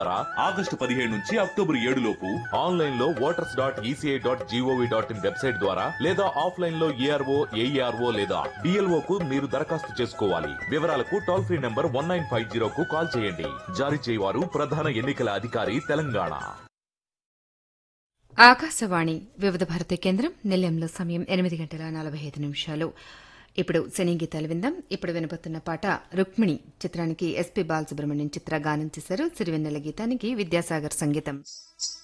August పదిహేడు నుంచి October ఏడు లోపు ఆన్లైన్ లో voters dot ECI dot GOV dot in website ద్వారా లేదా ఆఫ్లైన్ లో ఏఆర్ఓ ఏఈఆర్ఓ లేదా డిఎల్ఓ కు మీరు దరఖాస్తు చేసుకోవాలి వివరాలకు toll free number one nine five zero కు కాల్ చేయండి జారీ చేయవారు ప్రధాన ఎన్నికల అధికారి తెలంగాణ ఆకాశవాణి వివిధ భారతి కేంద్రం నిలయంలో సమయం ఎనిమిది గంటల నలభై ఐదు నిమిషాలు ఇప్పుడు సినీ గీతాలు విందాం ఇప్పుడు వినబోతున్న పాట రుక్మిణి చిత్రానికి ఎస్పీ బాలసుబ్రహ్మణ్యం చిత్ర గానం చేశారు సిరివెన్నెల గీతానికి విద్యాసాగర్ సంగీతం